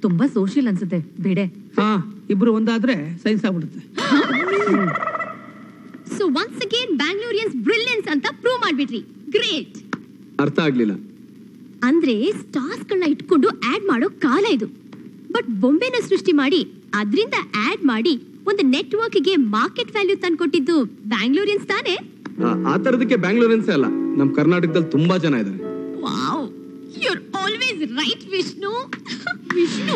ತುಂಬಾ ಸೋಷಿಯಲ್ ಅನ್ಸುತ್ತೆ ಬೇಡೆ ಹಾ ಇಬ್ರು ಒಂದಾದ್ರೆ ಸೈನ್ಸ್ ಆಗ್ಬಿಡುತ್ತೆ so once again Bangaloreans brilliants ಅಂತ ಪ್ರೂವ್ ಮಾಡ್ಬಿಟ್ರಿ ಗ್ರೇಟ್ ಅರ್ಥ ಆಗ್ಲಿಲ್ಲ ಅಂದ್ರೆ ಸ್ಟಾರ್ಸ್ ಗಳನ್ನ ಇಟ್ಕೊಂಡು ಆಡ್ ಮಾಡೋ ಕಾಲ ಇದು ಬಟ್ ಬೊಂಬೆನ ಸೃಷ್ಟಿ ಮಾಡಿ ಅದರಿಂದ ಆಡ್ ಮಾಡಿ ಒಂದು ನೆಟ್ವರ್ಕ್ ಗೆ ಮಾರ್ಕೆಟ್ ವ್ಯಾಲ್ಯೂ ತಂದ್ಕೊಟ್ಟಿದ್ದು ಬ್ಯಾಂಗ್ಳೂರಿಯನ್ಸ್ ತಾನೇ ಆ- ಆ ತರದಕ್ಕೆ ಬ್ಯಾಂಗ್ಳೂರನ್ಸೇ ಅಲ್ಲ ನಮ್ ಕರ್ನಾಟಕದಲ್ಲಿ ತುಂಬಾ ಜನ ಇದ್ದಾರೆ wow you always right Vishnu Vishnu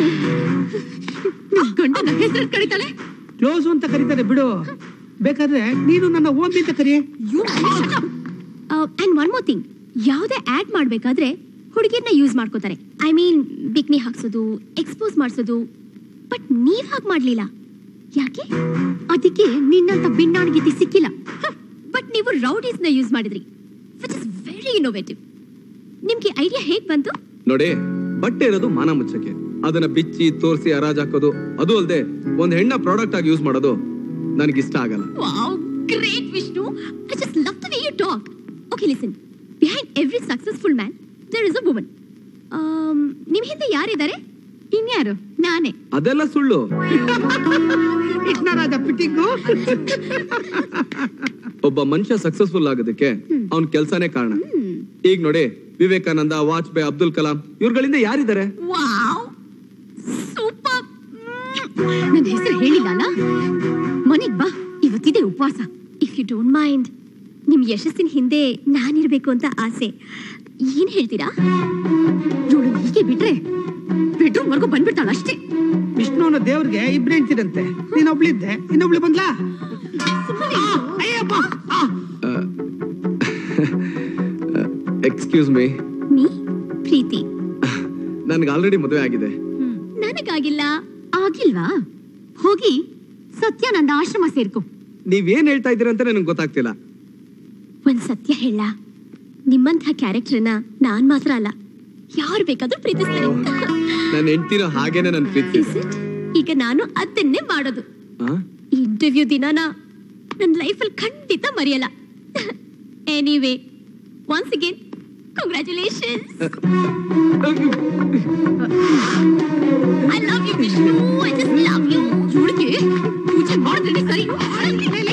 ಗಂಡನ ಹೆಸರು ಕರೀತಾಳೆ ಕ್ಲೋಸ್ ಅಂತ ಕರೀತಾರೆ ಬಿಡು ಬೇಕಾದ್ರೆ ನೀನು ನನ್ನ ಓಂಬಿ ಅಂತ ಕರಿ you and one more thing ಯಾವುದೇ ಆಡ್ ಮಾಡ್ಬೇಕಾದ್ರೆ ಹುಡುಗಿರ್ನ ಯೂಸ್ ಮಾಡ್ಕೋತಾರೆ ಐ ಮೀನ್ ಬಿಕ್ನಿ ಹಾಕ್ಸೋದು ಎಕ್ಸ್ಪೋಸ್ ಮಾಡಿಸೋದು ಬಟ್ ನೀವ್ ಹಾಗೆ ಮಾಡ್ಲಿಲ್ಲ ಯಾಕೆ ಅದಕ್ಕೆ ನಿನ್ನಂತ ಬಿನ್ನಾಣಗಿತಿ ಸಿಕ್ಕಿಲ್ಲ ಬಟ್ ನೀವು ರೌಡೀಸ್ ನ ಯೂಸ್ ಮಾಡಿದ್ರಿ ವಿಚ್ ಇಸ್ ವೆರಿ ಇನೋವೇಟಿವ್ ನಿಮ್ಗೆ ಐಡಿಯಾ ಹೇಗ್ ಬಂತು ನೋಡಿ ಬಟ್ಟೆ ಇರೋದು ಮಾನ ಮುಚ್ಚಕ್ಕೆ ಅದನ್ನ ಬಿಚ್ಚಿ ತೋರಿಸಿ ಹರಾಜ್ ಹಾಕೋದು ಅದು ಅಲ್ಲದೆ ಒಂದ್ ಹೆಣ್ಣ ಪ್ರಾಡಕ್ಟ್ ಆಗಿ ಯೂಸ್ ಮಾಡೋದು ನನಗೆ ಇಷ್ಟ ಆಗಲ್ಲ wow great Vishnu I just love the way you talk okay listen behind every successful man there is a woman ನಿಮ್ ಹಿಂದೆ ಯಾರಿದ್ದಾರೆ ಇನ್ಯಾರು ನಾನೇ ಅದೆಲ್ಲ ಸುಳ್ಳು ಕೃಷ್ಣರಾಜ ಫಿಟ್ಟಿಂಗು ಒಬ್ಬ ಮನುಷ್ಯ ಸಕ್ಸಸ್ಫುಲ್ ಆಗೋದಕ್ಕೆ ಅವನ್ ಕೆಲ್ಸನೇ ಕಾರಣ ಈಗ ನೋಡಿ ವಿವೇಕಾನಂದ ವಾಜಪೇಯಿ ಅಬ್ದುಲ್ ಕಲಾಂ ಇವ್ರುಗಳಿಂದ ಯಾರಿದ್ದಾರೆ ವಾವ್ ಸೂಪರ್ ನನ್ನ ಹೆಸರು ಹೇಳಿಲ್ಲ ಅಲ್ಲ ಮನೆಗ್ ಬಾ ಇವತ್ತಿದೆ ಉಪವಾಸ ಇಫ್ ಯು ಡೋಂಟ್ ಮೈಂಡ್ ನಿಮ್ ಯಶಸ್ಸಿನ ಹಿಂದೆ ನಾನಿರ್ಬೇಕು ಅಂತ ಆಸೆ ಏನ್ ಹೇಳ್ತೀರಾ ಇವಳು ಹೀಗೆ ಬಿಟ್ರೆ ಬೆಡ್ರೂಮ್ ವರ್ಗು ಬಂದ್ಬಿಡ್ತಾಳ ಅಷ್ಟೇ ವಿಷ್ಣುವನ ದೇವ್ರಿಗೆ ಇಬ್ರು ಹೆಂಡ್ತಿರಂತೆ ನೀನ್ ಒಬ್ಳಿದ್ದೆ ಇನ್ನೊಬ್ಳು ಬಂದ್ಲಾ ಆ, ಅಯ್ಯಪ್ಪ ಆ. ಎಕ್ಸ್ಕ್ಯೂಸ್ ಮೀ ನೀ ಪ್ರೀತಿ ನನ್ಗೆ ಆಲ್ರೆಡಿ ಮದುವೆ ಆಗಿದೆ ನನಗಾಗಿಲ್ಲ ಆಗಿಲ್ವಾ ಹೋಗಿ ಸತ್ಯಾನಂದ ಆಶ್ರಮ ಸೇರ್ಕೊ ನೀವೇನ್ ಹೇಳ್ತಾ ಇದ್ದೀರಾ ಅಂತ ನನಗೆ ಗೊತ್ತಾಗ್ತಿಲ್ಲ ಒಂದ್ ಸತ್ಯ ಹೇಳ ನಿಮ್ಮಂಥ ಕ್ಯಾರೆಕ್ಟರ್ನ ನಾನ್ ಮಾತ್ರ ಅಲ್ಲ ಯಾರು ಬೇಕಾದ್ರೂ ಪ್ರೀತಿಸ್ತಾರೆ ನನ್ನ ಹೆಂಡ್ತಿನೂ ಹಾಗೇನೆ ನನ್ ಪ್ರೀತಿ Is it? ಈಗ ನಾನು ಅದನ್ನೇ ಮಾಡೋದು ಆ? ಇಂಟರ್ವ್ಯೂ ದಿನಾನ ನನ್ನ ಲೈಫಲ್ಲಿ ಖಂಡಿತ ಮರೆಯಲ್ಲ anyway once again congratulations I love you Vishnu I just love you ಇವಳಿಗೆ ಪೂಜೆ ಮಾಡಿದ್ರೆ ಸರಿ